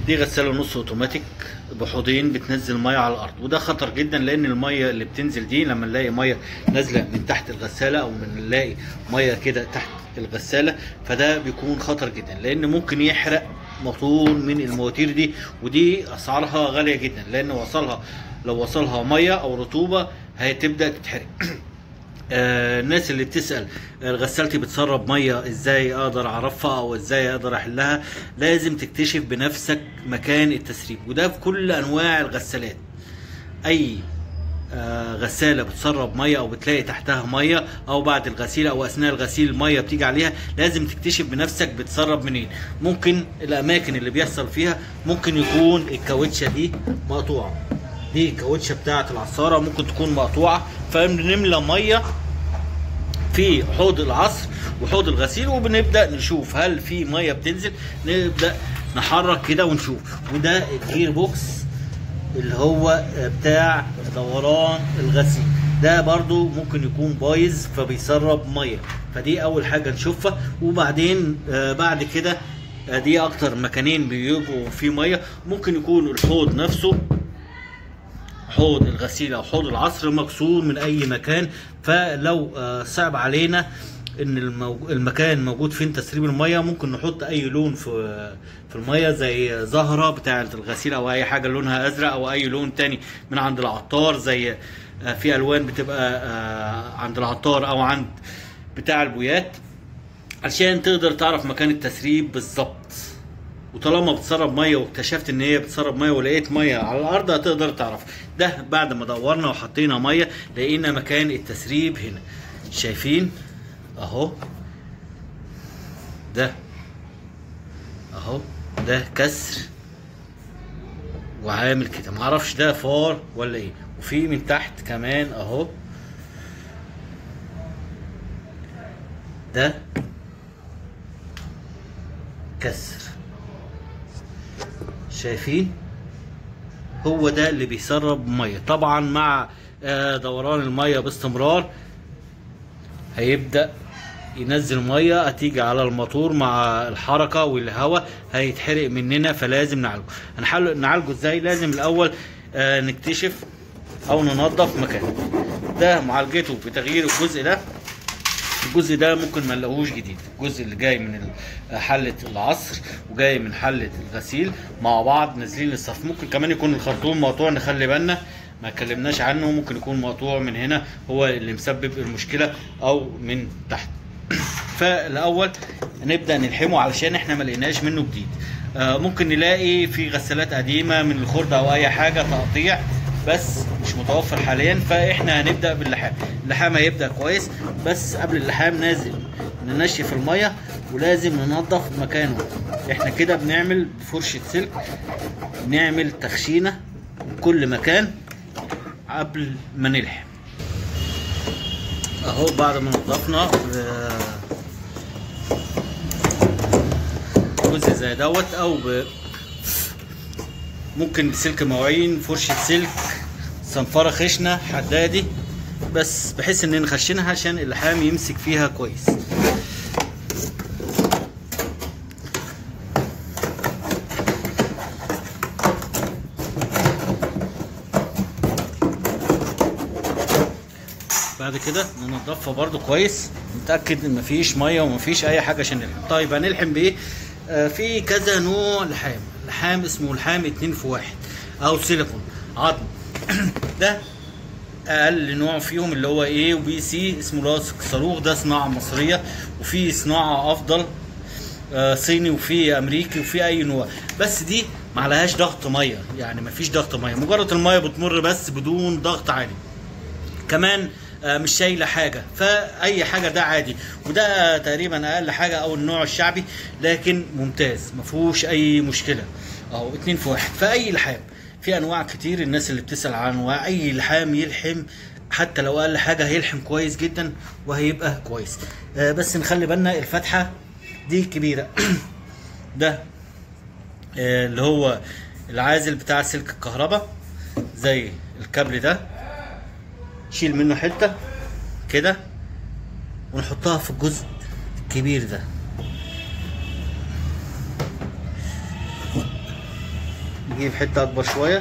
دي غساله نص اوتوماتيك بحوضين بتنزل ميه على الارض وده خطر جدا لان الميه اللي بتنزل دي لما نلاقي ميه نازله من تحت الغساله او من نلاقي ميه كده تحت الغساله فده بيكون خطر جدا لان ممكن يحرق موتور من المواتير دي ودي اسعارها غاليه جدا لان وصلها لو وصلها ميه او رطوبه هتبدا تتحرق آه، الناس اللي بتسال آه، غسالتي بتسرب ميه ازاي اقدر اعرفها او ازاي اقدر احلها لازم تكتشف بنفسك مكان التسريب وده في كل انواع الغسالات اي آه، غساله بتسرب ميه او بتلاقي تحتها ميه او بعد الغسيل او اثناء الغسيل الميه بتيجي عليها لازم تكتشف بنفسك بتسرب منين ممكن الاماكن اللي بيحصل فيها ممكن يكون الكاوتشه دي مقطوعه دي الكاوتشه بتاعه العصاره ممكن تكون مقطوعه فبنملى ميه في حوض العصر وحوض الغسيل وبنبدا نشوف هل في ميه بتنزل نبدا نحرك كده ونشوف وده الجير بوكس اللي هو بتاع دوران الغسيل ده برضو ممكن يكون بايظ فبيسرب ميه فدي اول حاجه نشوفها وبعدين آه بعد كده آه دي اكتر مكانين بيبقوا فيه ميه ممكن يكون الحوض نفسه حوض الغسيل او حوض العصر مكسور من اي مكان فلو آه، صعب علينا ان المو- المكان موجود فين تسريب الميه ممكن نحط اي لون في في الميه زي زهره بتاعه الغسيل او اي حاجه لونها ازرق او اي لون تاني من عند العطار زي آه، في الوان بتبقى آه، عند العطار او عند بتاع البويات عشان تقدر تعرف مكان التسريب بالظبط وطالما بتسرب ميه واكتشفت ان هي بتسرب ميه ولقيت ميه على الارض هتقدر تعرف ده بعد ما دورنا وحطينا ميه لقينا مكان التسريب هنا شايفين اهو ده اهو ده كسر وعامل كده معرفش ده فار ولا ايه وفي من تحت كمان اهو ده كسر شايفين هو ده اللي بيسرب ميه طبعا مع آه، دوران الميه باستمرار هيبدا ينزل ميه هتيجي على الموتور مع الحركه والهواء هيتحرق مننا فلازم نعالجه هنحل نعالجه ازاي لازم الاول آه، نكتشف او ننظف مكانه ده معالجته بتغيير الجزء ده الجزء ده ممكن ما نلاقوش جديد الجزء اللي جاي من ال- حلة العصر وجاي من حلة الغسيل مع بعض نازلين للصف ممكن كمان يكون الخرطوم مقطوع نخلي بالنا ما اتكلمناش عنه ممكن يكون مقطوع من هنا هو اللي مسبب المشكلة او من تحت فالاول نبدا نلحمه علشان احنا ما لقيناش منه جديد آه، ممكن نلاقي في غسالات قديمه من الخردة او اي حاجه تقطيع بس مش متوفر حاليا فاحنا هنبدا باللحام اللحام هيبدا كويس بس قبل اللحام نازل ننشف الميه ولازم ننظف مكانه احنا كده بنعمل بفرشه سلك نعمل تخشينه كل مكان قبل ما نلحم اهو بعد ما نضفنا آه، جزء زي دوت او ب... ممكن بسلك مواعين فرشة سلك صنفرة خشنة حدادي بس بحيث ان نخشنها عشان اللحام يمسك فيها كويس بعد كده ننضفها برضو كويس نتاكد ان مفيش ميه ومفيش اي حاجه عشان نلحم طيب هنلحم بايه آه في كذا نوع لحام لحام اسمه لحام اتنين في واحد او سيليكون عظم ده اقل نوع فيهم اللي هو ايه وبي سي اسمه لاصق صاروخ ده صناعه مصريه وفي صناعه افضل آه، صيني وفي امريكي وفي اي نوع بس دي معلهاش ضغط ميه يعني مفيش ضغط ميه مجرد الميه بتمر بس بدون ضغط عالي كمان آه، مش شايله حاجه فاي حاجه ده عادي وده تقريبا اقل حاجه او النوع الشعبي لكن ممتاز ما فيهوش اي مشكله اهو اتنين في واحد فاي لحام في انواع كتير الناس اللي بتسال عن انواع اي لحام يلحم حتى لو اقل حاجه هيلحم كويس جدا وهيبقى كويس آه، بس نخلي بالنا الفتحه دي كبيره ده آه، اللي هو العازل بتاع سلك الكهرباء زي الكابل ده شيل منه حته كده ونحطها في الجزء الكبير ده نجيب حته اكبر شويه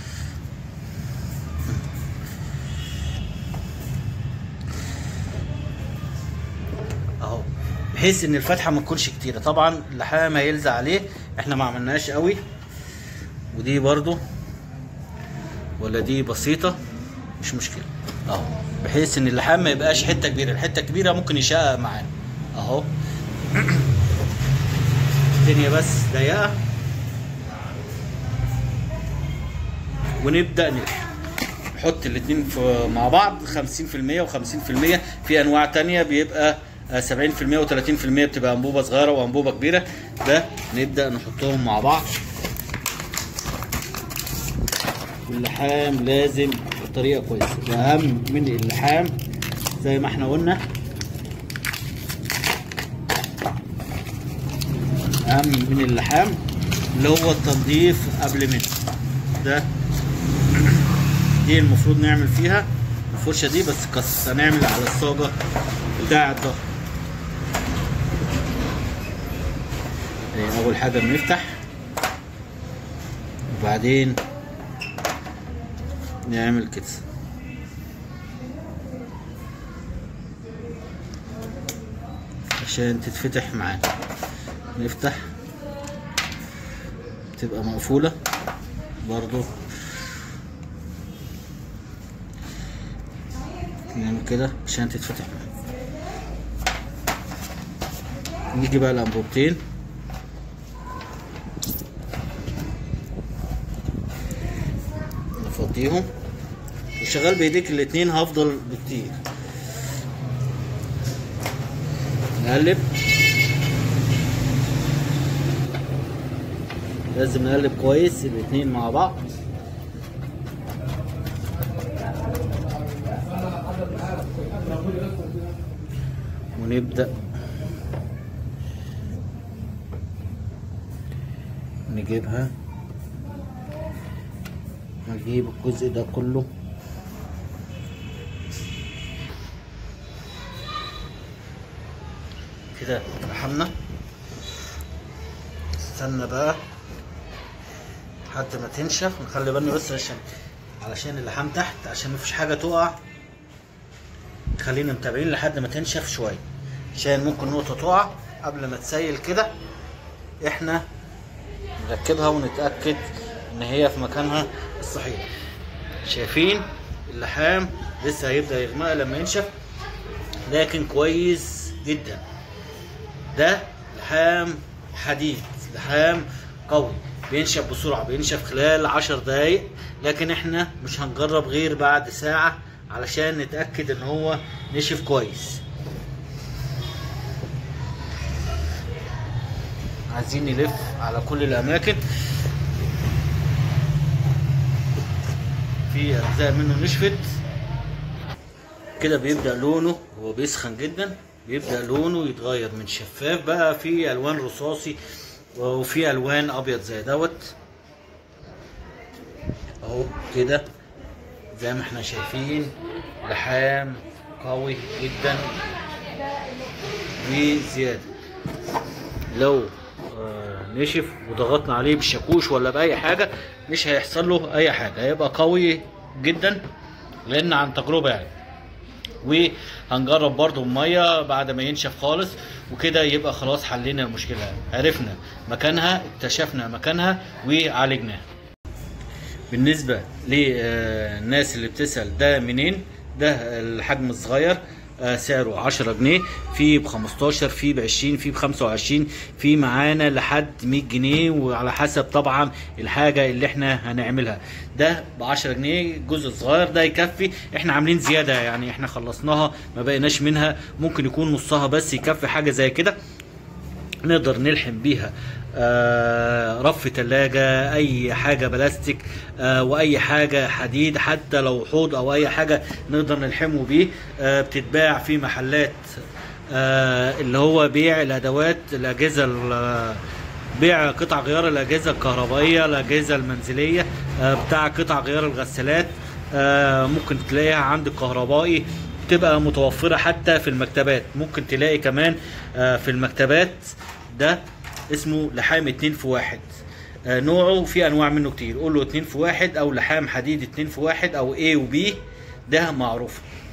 اهو بحيث ان الفتحه ما تكونش كتيره طبعا اللحام هيلزق عليه احنا ما عملناش قوي ودي برضو ولا دي بسيطه مش مشكله اهو بحيث ان اللحام ما يبقاش حته كبيره الحته الكبيره ممكن يشقق معانا اهو الدنيا بس ضيقه ونبدا نلحم نحط الاتنين في مع بعض 50% و50% في انواع تانية بيبقى آه، 70% و30% بتبقى انبوبه صغيره وانبوبه كبيره ده نبدا نحطهم مع بعض واللحام لازم بطريقه كويسه واهم من اللحام زي ما احنا قلنا اهم من اللحام اللي هو التنظيف قبل منه ده دي المفروض نعمل فيها الفرشه دي بس كس هنعمل على الصاجه بتاع الظهر اول حاجه بنفتح وبعدين نعمل كده عشان تتفتح معانا نفتح تبقى مقفولة برضو نعمل كده عشان تتفتح معانا نيجي بقى الانبوبتين نفضيهم وشغال بايديك الاتنين هفضل بكتير نقلب لازم نقلب كويس الاتنين مع بعض ونبدأ نجيبها نجيب الجزء ده كله كده لحمنا استنى بقى لحد ما تنشف نخلي بالنا بس عشان علشان اللحام تحت عشان مفيش حاجة تقع خلينا متابعين لحد ما تنشف شوية عشان ممكن نقطة تقع قبل ما تسيل كده احنا نركبها ونتأكد ان هي في مكانها الصحيح شايفين اللحام لسه هيبدأ يغمق لما ينشف لكن كويس جدا ده لحام حديد لحام قوي بينشف بسرعة بينشف خلال عشر دقايق لكن احنا مش هنجرب غير بعد ساعة علشان نتأكد ان هو نشف كويس عايزين نلف على كل الاماكن في اجزاء منه نشفت كده بيبدأ لونه هو بيسخن جدا بيبدأ لونه يتغير من شفاف بقى في الوان رصاصي وفي الوان ابيض زي دوت اهو كده زي ما احنا شايفين لحام قوي جدا وزياده لو آه، نشف وضغطنا عليه بالشاكوش ولا باي حاجه مش هيحصل له اي حاجه هيبقى قوي جدا لان عن تجربه يعني وهنجرب برضو الميه بعد ما ينشف خالص وكده يبقى خلاص حلينا المشكله عرفنا مكانها اكتشفنا مكانها وعالجناها بالنسبه للناس اللي بتسال ده منين ده الحجم الصغير آه، سعره 10 جنيه في ب 15 في ب 20 في ب 25 في معانا لحد 100 جنيه وعلى حسب طبعا الحاجه اللي احنا هنعملها ده ب 10 جنيه الجزء الصغير ده يكفي احنا عاملين زياده يعني احنا خلصناها ما بقيناش منها ممكن يكون نصها بس يكفي حاجه زي كده نقدر نلحم بيها آه، رف تلاجة اي حاجة بلاستيك آه، واي حاجة حديد حتى لو حوض او اي حاجة نقدر نلحمه بيه آه، بتتباع في محلات آه، اللي هو بيع الادوات الاجهزة ال- بيع قطع غيار الاجهزة الكهربائية الاجهزة المنزلية آه، بتاع قطع غيار الغسالات آه، ممكن تلاقيها عند الكهربائي تبقى متوفرة حتى في المكتبات ممكن تلاقي كمان آه، في المكتبات ده اسمه لحام اتنين في واحد آه، نوعه في انواع منه كتير قول له اتنين في واحد او لحام حديد اتنين في واحد او A وB ده معروف